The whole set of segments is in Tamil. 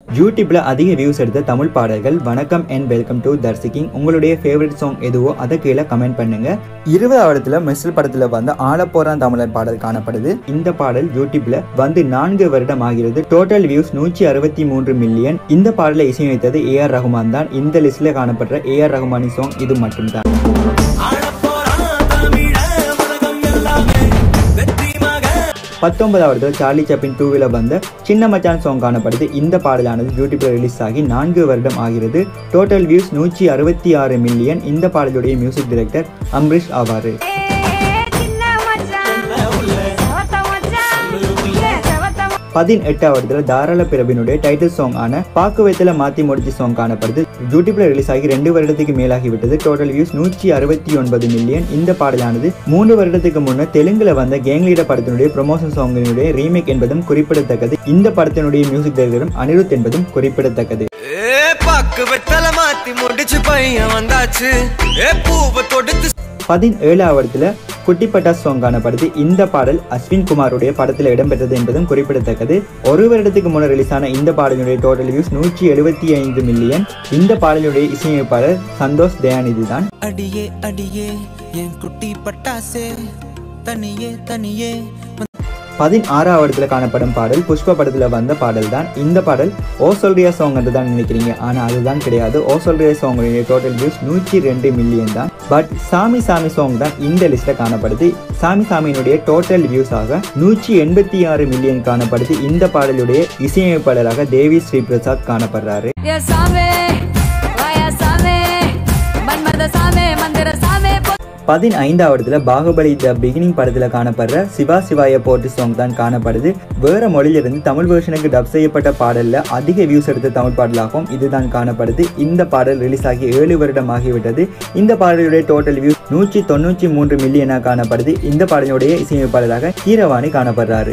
யூடியூப்ல அதிக வியூஸ் எடுத்த தமிழ் பாடல்கள் வணக்கம் அண்ட் வெல்கம் டு தர்சிக்கிங் உங்களுடைய ஃபேவரட் சாங் எதுவோ அதை கீழே கமெண்ட் பண்ணுங்க இருபதாவதுல மெர்சல் படத்துல வந்து ஆளப்போறான் தமிழர் பாடல் காணப்படுது இந்த பாடல் யூடியூப்ல வந்து நான்கு வருடம் ஆகிறது டோட்டல் வியூஸ் நூற்றி அறுபத்தி மூன்று மில்லியன் இந்த பாடலை இசையமைத்தது ஏ ஆர் ரகுமான் தான் இந்த லிஸ்ட்ல காணப்படுற ஏ ஆர் ரகுமானின் சாங் இது மட்டும்தான் பத்தொன்பதாவது சார்லி சாப்பின் டூவில் வந்த சின்ன மச்சான் சாங் காணப்படுது இந்த பாடலானது யூடியூப்ல ரிலீஸ் ஆகி நான்கு வருடம் ஆகிறது டோட்டல் வியூஸ் நூற்றி அறுபத்தி ஆறு மில்லியன் இந்த பாடலுடைய மியூசிக் டைரக்டர் அம்ரிஷ் ஆவாரு பதினெட்டாவதுல தாராள பிரபினுடைய டைட்டில் சாங் ஆன பாக்கு வைத்தல மாத்தி முடிச்சு சாங் காணப்படுது யூடியூப்ல ரிலீஸ் ஆகி ரெண்டு வருடத்துக்கு மேலாகி விட்டது டோட்டல் வியூஸ் நூற்றி அறுபத்தி ஒன்பது மில்லியன் இந்த பாடலானது மூன்று வருடத்துக்கு முன்னர் தெலுங்குல வந்த கேங்லீட படத்தினுடைய ப்ரொமோஷன் சாங்கினுடைய ரீமேக் என்பதும் குறிப்பிடத்தக்கது இந்த படத்தினுடைய மியூசிக் டைரக்டரும் அனிருத் என்பதும் குறிப்பிடத்தக்கது ஏ பாக்கு வெத்தல மாத்தி முடிச்சு பையன் வந்தாச்சு ஏ பூவை தொடுத்து பதினேழாவதுல குட்டிப்பட்டா சாங் காணப்படுது இந்த பாடல் அஸ்வின் குமாருடைய படத்தில் இடம்பெற்றது என்பதும் குறிப்பிடத்தக்கது ஒரு வருடத்துக்கு முன்னர் ரிலீஸ் ஆன இந்த பாடலுடைய டோட்டல் வியூஸ் நூற்றி எழுபத்தி ஐந்து மில்லியன் இந்த பாடலுடைய இசையமைப்பாளர் சந்தோஷ் தயாநிதி தான் அடியே அடியே என் குட்டி பட்டாசே தனியே தனியே பதினாறாவதுல காணப்படும் பாடல் புஷ்ப படத்துல வந்த பாடல் தான் இந்த பாடல் ஓ சொல்றியா சாங் என்று தான் நினைக்கிறீங்க ஆனா அதுதான் கிடையாது ஓ சொல்றியா சாங்குடைய டோட்டல் வியூஸ் நூற்றி ரெண்டு மில்லியன் தான் பட் சாமி சாமி சாங் தான் இந்த லிஸ்ட்ல காணப்படுது சாமி சாமியினுடைய டோட்டல் வியூஸ் ஆக நூற்றி எண்பத்தி ஆறு மில்லியன் காணப்படுது இந்த பாடலுடைய இசையமைப்பாளராக தேவி Sri Prasad காணப்படுறாரு Ya sabe, vaya sabe, மன்மத சாமே மந்திர சாமே பொ- பதினைந்தாவதுல பாகுபலி த பிகினிங் படத்துல காணப்படுற சிவா சிவாய போட்டு சாங் தான் காணப்படுது வேற மொழியிலிருந்து தமிழ் வெர்ஷனுக்கு டப் செய்யப்பட்ட பாடல்ல அதிக வியூஸ் எடுத்த தமிழ் பாடலாகவும் இதுதான் காணப்படுது இந்த பாடல் ரிலீஸ் ஆகி ஏழு வருடம் ஆகிவிட்டது இந்த பாடலுடைய டோட்டல் வியூஸ் நூற்றி தொண்ணூற்றி மூன்று மில்லியனாக காணப்படுது இந்த பாடலுடைய இசையமைப்பாளராக கீரவாணி காணப்படுறாரு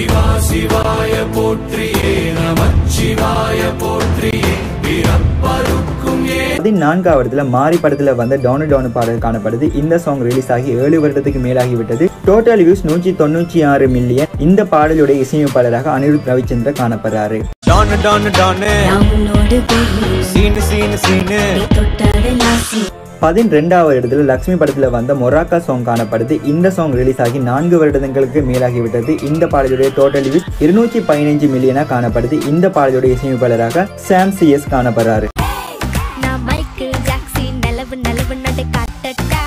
பதினான்காவதுல மாரி படத்துல வந்த டவுனு டவுனு பாடல் காணப்படுது இந்த சாங் ரிலீஸ் ஆகி ஏழு வருடத்துக்கு மேலாகி விட்டது டோட்டல் வியூஸ் நூற்றி தொண்ணூற்றி ஆறு மில்லியன் இந்த பாடலுடைய இசையமைப்பாளராக அனிருத் ரவிச்சந்திர காணப்படுறாரு டானு டானு டானு நான் உன்னோடு போய் சீனு சீனு சீனு நீ தொட்டதெல்லாம் சீ பதினெண்டாவது இடத்துல லக்ஷ்மி படத்துல வந்த மொராக்கா சாங் காணப்படுது இந்த சாங் ரிலீஸ் ஆகி நான்கு வருடங்களுக்கு மேலாகி விட்டது இந்த பாடலுடைய டோட்டல் வியூஸ் இருநூற்றி பதினைஞ்சு மில்லியனா காணப்படுது இந்த பாடலுடைய இசையமைப்பாளராக சாம் சிஎஸ் காணப்படுறாரு நான் மைக்கேல் ஜாக்சன் நிலவு நிலவு நடை காட்டட்டா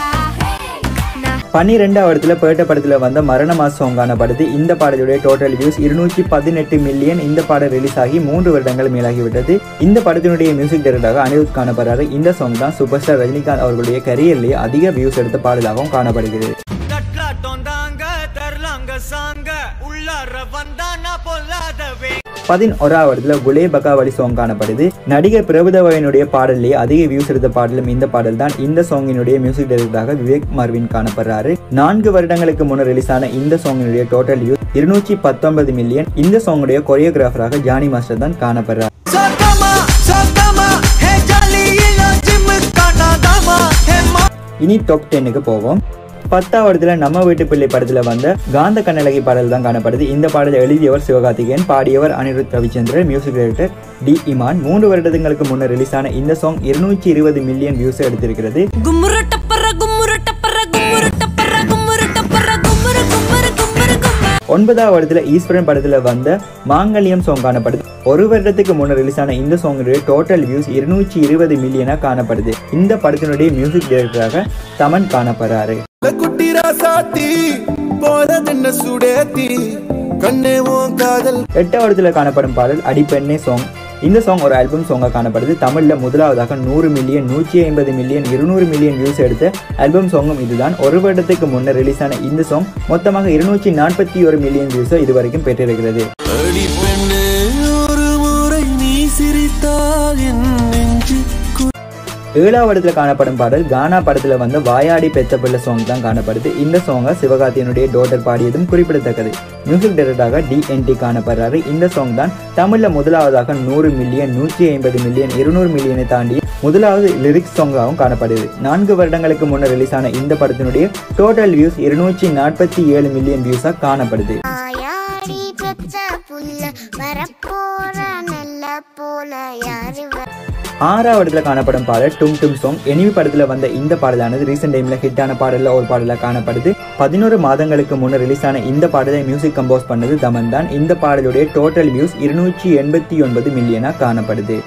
நான் பன்னிரெண்டாவது இடத்துல பேட்ட படத்துல வந்த மரணமா சாங் காணப்படுது இந்த பாடலுடைய டோட்டல் வியூஸ் இருநூற்றி பதினெட்டு மில்லியன் இந்த பாடல் ரிலீஸ் ஆகி மூன்று வருடங்கள் மேலாகிவிட்டது இந்த படத்தினுடைய மியூசிக் டைரக்டராக அனிருத் காணப்படுறாரு இந்த சாங் தான் சூப்பர் ஸ்டார் ரஜினிகாந்த் அவர்களுடைய கரியர்லேயே அதிக வியூஸ் எடுத்த பாடலாகவும் காணப்படுகிறது நட்லாட்டம் தாங்க தரலாங்க சாங்க உள்ளார வந்தானா பொல்லாதவே பதினோராவதுல குலே பகாவலி சாங் காணப்படுது நடிகர் பிரபுதவனுடைய பாடல்லே அதிக வியூஸ் எடுத்த பாடலும் இந்த பாடல் தான் இந்த சாங்கினுடைய மியூசிக் டைரக்டராக விவேக் மார்வின் காணப்படுறாரு நான்கு வருடங்களுக்கு முன்னர் ரிலீஸ் ஆன இந்த சாங்கினுடைய டோட்டல் வியூஸ் இருநூற்றி பத்தொன்பது மில்லியன் இந்த சாங்குடைய கொரியோகிராஃபராக ஜானி மாஸ்டர் தான் காணப்படுறார் சத்தமா சத்தமா ஹே ஜாலி இல்ல ஜிம்மு காணாதாமா ஹே மா இனி டாப் டென்னுக்கு போவோம் பத்தாவதுல நம்ம வீட்டு பிள்ளை படத்துல வந்த காந்த கண்ணழகி பாடல் தான் காணப்படுது இந்த பாடலை எழுதியவர் சிவகார்த்திகேயன் பாடியவர் Anirudh Ravichander music director D Imman மூன்று வருடங்களுக்கு முன்னர் ரிலீஸ் ஆன இந்த சாங் இருநூற்றி இருபது மில்லியன் வியூஸ் எடுத்திருக்கிறது கும்முரு டப்பர கும்முரு டப்பர கும்முரு டப்பர கும்முரு டப்பர கும்முரு கும்முரு கும்முரு கும்முரு ஒன்பதாவதுல ஈஸ்வரன் படத்துல வந்த மாங்கல்யம் சாங் காணப்படுது ஒரு வருடத்துக்கு முன்னர் ரிலீஸ் ஆன இந்த சாங்குடைய டோட்டல் வியூஸ் இருநூற்றி இருபது மில்லியனா காணப்படுது இந்த படத்தினுடைய மியூசிக் டைரக்டராக தமன் காணப்படுறாரு குட்டி ராசாத்தி போறதென்ன சுடேத்தி கண்ணே உன் காதல் எட்டாவதுல காணப்படும் பாடல் அடிப்பெண்ணே சாங் இந்த சாங் ஒரு ஆல்பம் சாங்காக காணப்படுது தமிழ்ல முதலாவதாக நூறு மில்லியன் நூற்றி ஐம்பது மில்லியன் இருநூறு மில்லியன் வியூஸ் எடுத்த ஆல்பம் சாங்கும் இதுதான் ஒரு வருடத்துக்கு முன்னர் ரிலீஸ் ஆன இந்த சாங் மொத்தமாக இருநூற்றி நாற்பத்தி ஒரு மில்லியன் வியூஸை இதுவரைக்கும் பெற்றிருக்கிறது அடி பெண்ணே ஒரு முறை நீ சிரித்தால் என் நெஞ்சு ஏழாவது காணப்படும் பாடல் கானா படத்துல வந்து வாயாடி பெத்த பிள்ளை சாங் தான் காணப்படுது இந்த சாங்கை சிவகார்த்தியனுடைய டோட்டர் பாடியதும் குறிப்பிடத்தக்கது மியூசிக் டைரக்டராக டிஎன்டி காணப்படுறாரு இந்த சாங் தான் தமிழ்ல முதலாவதாக நூறு மில்லியன் நூற்றி ஐம்பது மில்லியன் இருநூறு மில்லியனை தாண்டி முதலாவது லிரிக்ஸ் சாங்காகவும் காணப்படுது நான்கு வருடங்களுக்கு முன்னர் ரிலீஸ் ஆன இந்த படத்தினுடைய டோட்டல் வியூஸ் இருநூற்றி நாற்பத்தி ஏழு மில்லியன் வியூஸாக காணப்படுது ஆயாடி பெத்த புல்ல வரப்போற நல்ல போன யாரு ஆறாவது இடத்துல காணப்படும் பாடல் டும் டும் சாங் எனிமி படத்துல வந்த இந்த பாடலானது ரீசெண்ட் டைம்ல ஹிட்டான பாடல்ல ஒரு பாடலா காணப்படுது பதினோரு மாதங்களுக்கு முன்னர் ரிலீஸ் ஆன இந்த பாடலை மியூசிக் கம்போஸ் பண்ணது தமன் தான் இந்த பாடலுடைய டோட்டல் வியூஸ் இருநூற்றி எண்பத்தி ஒன்பது மில்லியனா காணப்படுது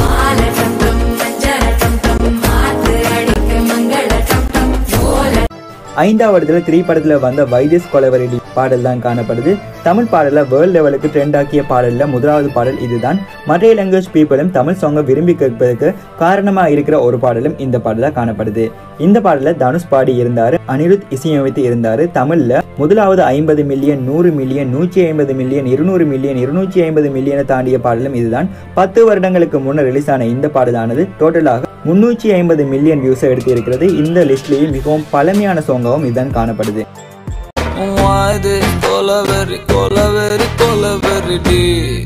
ஐந்தாவது இடத்துல த்ரீ படத்துல வந்த வைத்தியஸ் கொலவரடி பாடல் தான் காணப்படுது தமிழ் பாடல வேர்ல்ட் லெவலுக்கு ட்ரெண்ட் ஆக்கிய பாடல்ல முதலாவது பாடல் இதுதான் மற்ற லாங்குவேஜ் பீப்புளும் தமிழ் சாங்கை விரும்பி கேட்பதற்கு காரணமா இருக்கிற ஒரு பாடலும் இந்த பாடலா காணப்படுது இந்த பாடல தனுஷ் பாடி இருந்தாரு அனிருத் இசையமைத்து இருந்தாரு தமிழ்ல முதலாவது ஐம்பது மில்லியன் நூறு மில்லியன் நூற்றி ஐம்பது மில்லியன் இருநூறு மில்லியன் இருநூற்றி ஐம்பது மில்லியனை தாண்டிய பாடலும் இதுதான் பத்து வருடங்களுக்கு முன்னர் ரிலீஸ் ஆன இந்த பாடலானது டோட்டலாக முன்னூற்றி ஐம்பது மில்லியன் வியூஸை எடுத்து இருக்கிறது இந்த லிஸ்ட்லேயும் மிகவும் பழமையான சாங்காகவும் இதுதான் காணப்படுது Why this கொலவெறி கொலவெறி கொலவெறி டி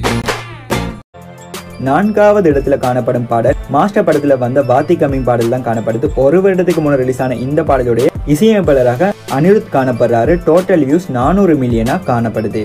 நான்காவது இடத்துல காணப்படும் பாடல் மாஸ்டர் படத்துல வந்த வாத்தி கம்மிங் பாடல் தான் காணப்படுது ஒரு வருடத்துக்கு முன்னர் ரிலீஸ் ஆன இந்த பாடலுடைய இசையமைப்பாளராக அனிருத் காணப்படுறாரு டோட்டல் வியூஸ் நானூறு மில்லியனா காணப்படுது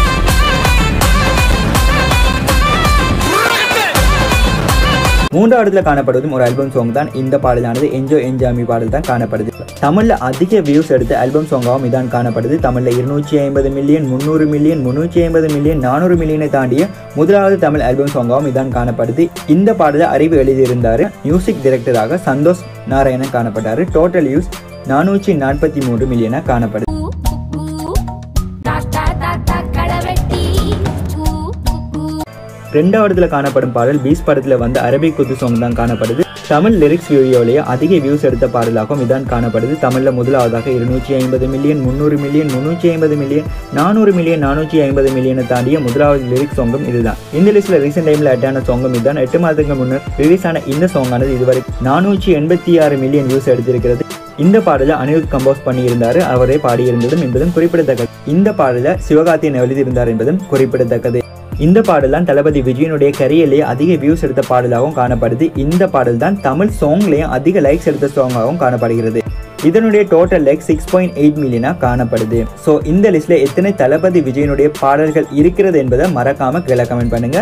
மூன்றாவது இடத்துல காணப்படுவதும் ஒரு ஆல்பம் சாங் தான் இந்த பாடலானது என்ஜோ என்ஜாமி பாடல் தான் காணப்படுது தமிழ்ல அதிக வியூஸ் எடுத்த ஆல்பம் சாங்காகவும் இதான் காணப்படுது தமிழ்ல இருநூற்றி ஐம்பது மில்லியன் முந்நூறு மில்லியன் முன்னூற்றி ஐம்பது மில்லியன் நானூறு மில்லியனை தாண்டிய முதலாவது தமிழ் ஆல்பம் சாங்காகவும் இதான் காணப்படுது இந்த பாடலை அறிவு எழுதியிருந்தாரு மியூசிக் டைரக்டராக சந்தோஷ் நாராயணன் காணப்பட்டாரு டோட்டல் வியூஸ் நானூற்றி நாற்பத்தி மூன்று மில்லியனா காணப்படுது தாத்தா தாத்தா கடவெட்டி ஊ, ஊ, ஊ. ரெண்டாவது இடத்துல காணப்படும் பாடல் பீஸ் படத்துல வந்த அரபிக் குத்து சாங் தான் காணப்படுது தமிழ் லிரிக்ஸ் வீடியோவிலேயே அதிக வியூஸ் எடுத்த பாடலாகவும் இதான் காணப்படுது தமிழ்ல முதலாவதாக இருநூற்றி ஐம்பது மில்லியன் முந்நூறு மில்லியன் முன்னூற்றி ஐம்பது மில்லியன் நானூறு மில்லியன் நானூற்றி ஐம்பது மில்லியனை தாண்டிய முதலாவது லிரிக்ஸ் சாங்கும் இதுதான் இந்த லிஸ்ட்ல ரீசெண்ட் டைம்ல அட்டான சாங்கும் இதுதான் எட்டு மாதத்துக்கு முன்னர் ரிலீஸ் ஆன இந்த சாங்கானது இதுவரை நானூற்றி எண்பத்தி ஆறு மில்லியன் வியூஸ் எடுத்திருக்கிறது இந்த பாடலை அனிருத் கம்போஸ் பண்ணியிருந்தாரு அவரே பாடியிருந்ததும் என்பதும் குறிப்பிடத்தக்கது இந்த பாடலை சிவகார்த்தியன் எழுதியிருந்தார் என்பதும் குறிப்பிடத்தக்கது இந்த பாடல் தான் தளபதி விஜயனுடைய கரியர்லேயே அதிக வியூஸ் எடுத்த பாடலாகவும் காணப்படுது இந்த பாடல் தான் தமிழ் சாங்லேயும் அதிக லைக்ஸ் எடுத்த சாங்காகவும் காணப்படுகிறது இதனுடைய total like six point eight மில்லியனா காணப்படுது ஸோ இந்த லிஸ்ட்ல எத்தனை தளபதி விஜயனுடைய பாடல்கள் இருக்கிறது என்பதை மறக்காம கீழே கமெண்ட் பண்ணுங்க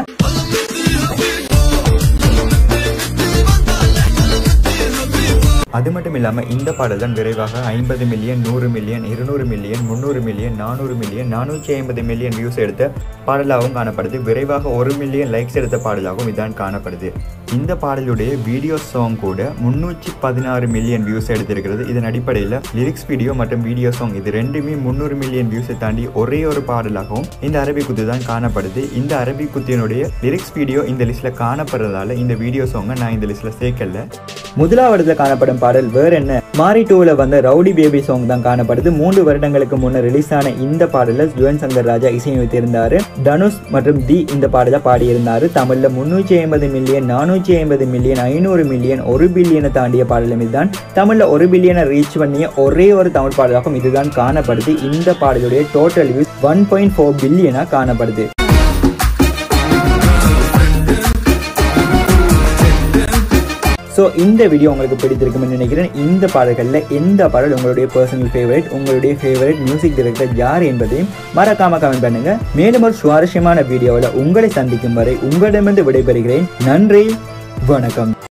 அது மட்டும் இல்லாமல் இந்த பாடல் தான் விரைவாக ஐம்பது மில்லியன் நூறு மில்லியன் இருநூறு மில்லியன் முந்நூறு மில்லியன் நானூறு மில்லியன் நானூற்றி ஐம்பது மில்லியன் வியூஸ் எடுத்த பாடலாகவும் காணப்படுது விரைவாக ஒரு மில்லியன் லைக்ஸ் எடுத்த பாடலாகவும் இதான் காணப்படுது இந்த பாடலுடைய வீடியோ சாங் கூட முன்னூற்றி பதினாறு மில்லியன் வியூஸ் எடுத்திருக்கிறது இதன் அடிப்படையில் லிரிக்ஸ் வீடியோ மற்றும் வீடியோ சாங் இது ரெண்டுமே முந்நூறு மில்லியன் வியூஸை தாண்டி ஒரே ஒரு பாடலாகவும் இந்த அரபிக் குத்து தான் காணப்படுது இந்த அரபிக் குத்தினுடைய லிரிக்ஸ் வீடியோ இந்த லிஸ்ட்ல காணப்படுறதால இந்த வீடியோ சாங்கை நான் இந்த லிஸ்ட்ல சேர்க்கல முதலாவதுல காணப்படும் பாடல் வேற என்ன மாரி டூவில் வந்த ரவுடி பேபி சாங் தான் காணப்படுது மூன்று வருடங்களுக்கு முன்னர் ரிலீஸ் ஆன இந்த பாடல ஜுவன் சங்கர் ராஜா இசையமைத்திருந்தாரு தனுஷ் மற்றும் தி இந்த பாடலை பாடியிருந்தாரு தமிழ்ல முன்னூற்றி ஐம்பது மில்லியன் நானூற்றி ஐம்பது மில்லியன் ஐநூறு மில்லியன் ஒரு பில்லியனை தாண்டிய பாடலும் இதுதான் தமிழ்ல ஒரு பில்லியனை ரீச் பண்ணிய ஒரே ஒரு தமிழ் பாடலாகவும் இதுதான் காணப்படுது இந்த பாடலுடைய total views one point four பில்லியனா காணப்படுது ஸோ இந்த வீடியோ உங்களுக்கு பிடித்திருக்கும்னு நினைக்கிறேன் இந்த பாடல்களில் எந்த பாடல் உங்களுடைய பர்சனல் ஃபேவரட் உங்களுடைய ஃபேவரட் மியூசிக் டைரக்டர் யார் என்பதையும் மறக்காம கமெண்ட் பண்ணுங்க மேலும் ஒரு சுவாரஸ்யமான வீடியோவில் உங்களை சந்திக்கும் வரை உங்களிடமிருந்து விடைபெறுகிறேன் நன்றி வணக்கம்